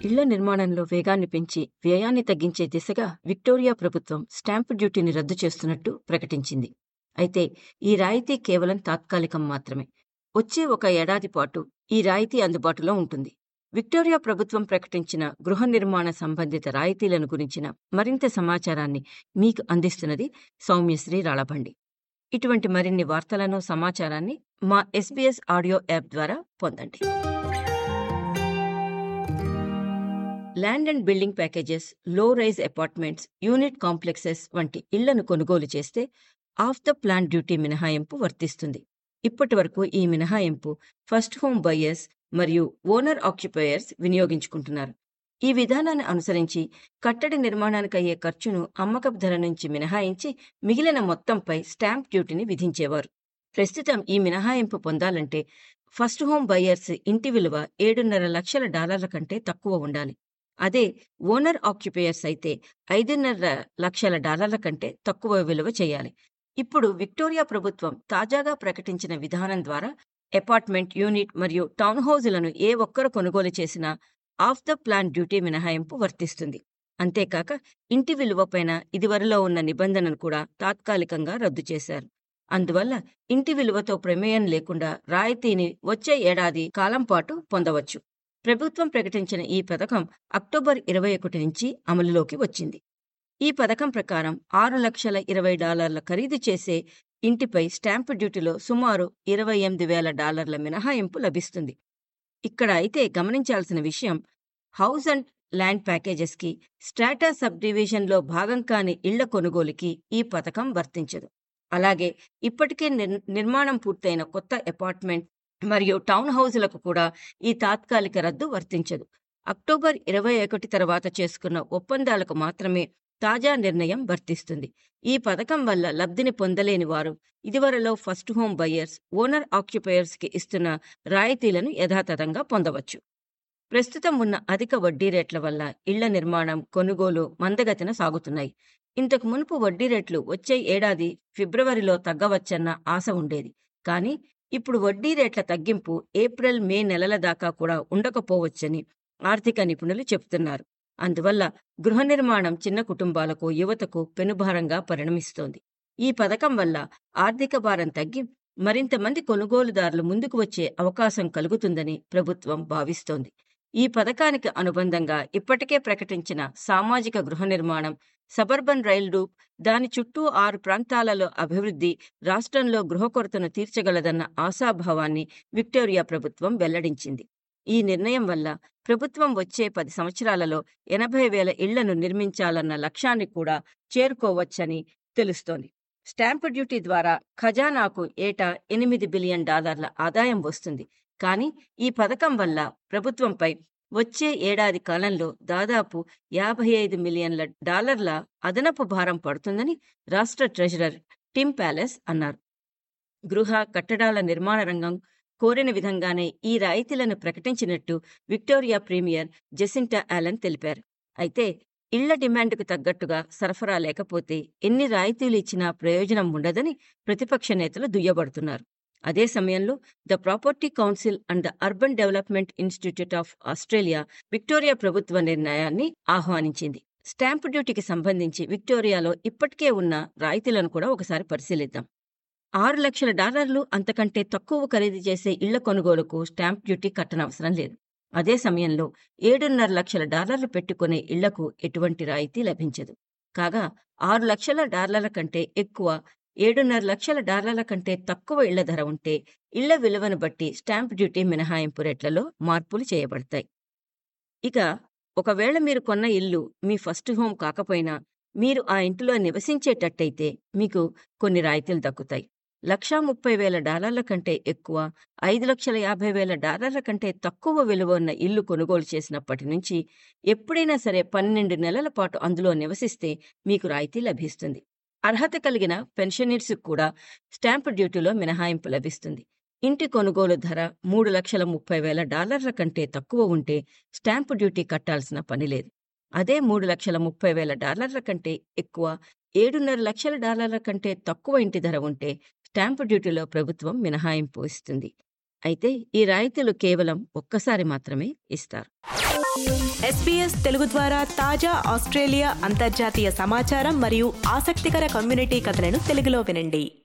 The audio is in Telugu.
ఇళ్ల నిర్మాణంలో వేగాన్ని పెంచి వ్యయాన్ని తగ్గించే దిశగా విక్టోరియా ప్రభుత్వం స్టాంపు డ్యూటీని రద్దు చేస్తున్నట్టు ప్రకటించింది అయితే ఈ రాయితీ కేవలం తాత్కాలికం మాత్రమే వచ్చే ఒక ఏడాది పాటు ఈ రాయితీ అందుబాటులో ఉంటుంది విక్టోరియా ప్రభుత్వం ప్రకటించిన గృహ నిర్మాణ సంబంధిత రాయితీలను గురించిన మరింత సమాచారాన్ని మీకు అందిస్తున్నది సౌమ్యశ్రీ రాళబండి ఇటువంటి మరిన్ని వార్తలను సమాచారాన్ని మా ఎస్బీఎస్ ఆడియో యాప్ ద్వారా పొందండి land and building packages low rise apartments unit complexes వంటి ఇళ్లను కొనుగోలు చేస్తే ఆఫ్ ద ప్లాన్ డ్యూటీ మినహాయింపు వర్తిస్తుంది ఇప్పటి వరకు ఈ మినహాయింపు ఫస్ట్ హోమ్ బయ్యర్స్ మరియు ఓనర్ ఆక్యుపయర్స్ వినియోగించుకుంటున్నారు ఈ విధానాన్ని అనుసరించి కట్టడి నిర్మాణానికి అయ్యే ఖర్చును అమ్మకపు ధర నుంచి మినహాయించి మిగిలిన మొత్తంపై స్టాంప్ డ్యూటీని విధించేవారు ప్రస్తుతం ఈ మినహాయింపు పొందాలంటే ఫస్ట్ హోమ్ బయ్యర్స్ ఇంటి విలువ ఏడున్నర లక్షల డాలర్ల కంటే తక్కువ ఉండాలి అదే ఓనర్ ఆక్యుపయర్స్ అయితే ఐదున్నర లక్షల డాలర్ల కంటే తక్కువ విలువ చేయాలి ఇప్పుడు విక్టోరియా ప్రభుత్వం తాజాగా ప్రకటించిన విధానం ద్వారా అపార్ట్మెంట్ యూనిట్ మరియు టౌన్ హౌజులను ఏ ఒక్కరు కొనుగోలు చేసినా ఆఫ్ ద ప్లాన్ డ్యూటీ మినహాయింపు వర్తిస్తుంది అంతేకాక ఇంటి విలువపైన ఇదివరలో ఉన్న నిబంధనను కూడా తాత్కాలికంగా రద్దు చేశారు అందువల్ల ఇంటి విలువతో ప్రమేయం లేకుండా రాయితీని వచ్చే ఏడాది కాలం పాటు పొందవచ్చు ప్రభుత్వం ప్రకటించిన ఈ పథకం అక్టోబర్ ఇరవై ఒకటి నుంచి అమలులోకి వచ్చింది ఈ పథకం ప్రకారం ఆరు లక్షల ఇరవై డాలర్ల ఖరీదు చేసే ఇంటిపై స్టాంపు డ్యూటీలో సుమారు ఇరవై ఎనిమిది వేల డాలర్ల మినహాయింపు లభిస్తుంది ఇక్కడ అయితే గమనించాల్సిన విషయం హౌస్ అండ్ ల్యాండ్ ప్యాకేజెస్కి స్ట్రాటా సబ్ డివిజన్లో భాగం కాని ఇళ్ల కొనుగోలుకి ఈ పథకం వర్తించదు అలాగే ఇప్పటికే నిర్మాణం పూర్తయిన కొత్త అపార్ట్మెంట్ మరియు టౌన్ హౌజులకు కూడా ఈ తాత్కాలిక రద్దు వర్తించదు అక్టోబర్ ఇరవై ఒకటి తర్వాత చేసుకున్న ఒప్పందాలకు మాత్రమే తాజా నిర్ణయం వర్తిస్తుంది ఈ పథకం వల్ల లబ్ధిని పొందలేని వారు ఇదివరలో ఫస్ట్ హోమ్ బయ్యర్స్ ఓనర్ ఆక్యుపయర్స్కి ఇస్తున్న రాయితీలను యథాతథంగా పొందవచ్చు ప్రస్తుతం ఉన్న అధిక వడ్డీ రేట్ల వల్ల ఇళ్ల నిర్మాణం కొనుగోలు మందగతిన సాగుతున్నాయి ఇంతకు మునుపు వడ్డీ రేట్లు వచ్చే ఏడాది ఫిబ్రవరిలో తగ్గవచ్చన్న ఆశ ఉండేది కానీ ఇప్పుడు వడ్డీ రేట్ల తగ్గింపు ఏప్రిల్ మే నెలల దాకా కూడా ఉండకపోవచ్చని ఆర్థిక నిపుణులు చెబుతున్నారు అందువల్ల గృహ నిర్మాణం చిన్న కుటుంబాలకు యువతకు పెనుభారంగా పరిణమిస్తోంది ఈ పథకం వల్ల ఆర్థిక భారం తగ్గి మరింత మంది కొనుగోలుదారులు ముందుకు వచ్చే అవకాశం కలుగుతుందని ప్రభుత్వం భావిస్తోంది ఈ పథకానికి అనుబంధంగా ఇప్పటికే ప్రకటించిన సామాజిక గృహ నిర్మాణం సబర్బన్ రైల్ రూప్ దాని చుట్టూ ఆరు ప్రాంతాలలో అభివృద్ధి రాష్ట్రంలో గృహ కొరతను తీర్చగలదన్న ఆశాభావాన్ని విక్టోరియా ప్రభుత్వం వెల్లడించింది ఈ నిర్ణయం వల్ల ప్రభుత్వం వచ్చే పది సంవత్సరాలలో ఎనభై వేల ఇళ్లను నిర్మించాలన్న లక్ష్యాన్ని కూడా చేరుకోవచ్చని తెలుస్తోంది స్టాంపు డ్యూటీ ద్వారా ఖజానాకు ఏటా ఎనిమిది బిలియన్ డాలర్ల ఆదాయం వస్తుంది కానీ ఈ పథకం వల్ల ప్రభుత్వంపై వచ్చే ఏడాది కాలంలో దాదాపు యాభై ఐదు మిలియన్ల డాలర్ల అదనపు భారం పడుతుందని రాష్ట్ర ట్రెజరర్ టిమ్ ప్యాలెస్ అన్నారు గృహ కట్టడాల నిర్మాణ రంగం కోరిన విధంగానే ఈ రాయితీలను ప్రకటించినట్టు విక్టోరియా ప్రీమియర్ జెసింటా ఆలన్ తెలిపారు అయితే ఇళ్ల డిమాండ్కు తగ్గట్టుగా సరఫరా లేకపోతే ఎన్ని రాయితీలు ఇచ్చినా ప్రయోజనం ఉండదని ప్రతిపక్ష నేతలు దుయ్యబడుతున్నారు అదే సమయంలో the property council and the urban development institute of Australia Victoria ప్రభుత్వ నిర్ణయాన్ని ఆహ్వానించింది స్టాంపు డ్యూటీకి సంబంధించి విక్టోరియాలో ఇప్పటికే ఉన్న రాయితీలను కూడా ఒకసారి పరిశీలిద్దాం ఆరు లక్షల డాలర్లు అంతకంటే తక్కువ ఖరీదు చేసే ఇళ్ల కొనుగోలుకు స్టాంప్ డ్యూటీ కట్టనవసరం లేదు అదే సమయంలో ఏడున్నర లక్షల డాలర్లు పెట్టుకునే ఇళ్లకు ఎటువంటి రాయితీ లభించదు కాగా ఆరు లక్షల డాలర్ల కంటే ఎక్కువ ఏడున్నర లక్షల డాలర్ల కంటే తక్కువ ఇళ్ల ధర ఉంటే ఇళ్ల విలువను బట్టి స్టాంప్ డ్యూటీ మినహాయింపు రేట్లలో మార్పులు చేయబడతాయి ఇక ఒకవేళ మీరు కొన్న ఇల్లు మీ ఫస్ట్ హోమ్ కాకపోయినా మీరు ఆ ఇంటిలో నివసించేటట్టయితే మీకు కొన్ని రాయితీలు దక్కుతాయి లక్షా ముప్పై వేల డాలర్ల కంటే ఎక్కువ ఐదు లక్షల యాభై వేల డాలర్ల కంటే తక్కువ విలువ ఉన్న ఇల్లు కొనుగోలు చేసినప్పటి నుంచి ఎప్పుడైనా సరే పన్నెండు నెలల పాటు అందులో నివసిస్తే మీకు రాయితీ లభిస్తుంది అర్హత కలిగిన పెన్షనర్స్కు కూడా స్టాంపు డ్యూటీలో మినహాయింపు లభిస్తుంది ఇంటి కొనుగోలు ధర మూడు లక్షల ముప్పై వేల డాలర్ల కంటే తక్కువ ఉంటే స్టాంపు డ్యూటీ కట్టాల్సిన పని లేదు అదే మూడు లక్షల ముప్పై వేల డాలర్ల కంటే ఎక్కువ ఏడున్నర లక్షల డాలర్ల కంటే తక్కువ ఇంటి ధర ఉంటే స్టాంపు డ్యూటీలో ప్రభుత్వం మినహాయింపు ఇస్తుంది అయితే ఈ రాయితీలు కేవలం ఒక్కసారి మాత్రమే ఇస్తారు ఎస్పీఎస్ తెలుగు ద్వారా తాజా ఆస్ట్రేలియా అంతర్జాతీయ సమాచారం మరియు ఆసక్తికర కమ్యూనిటీ కథలను తెలుగులో వినండి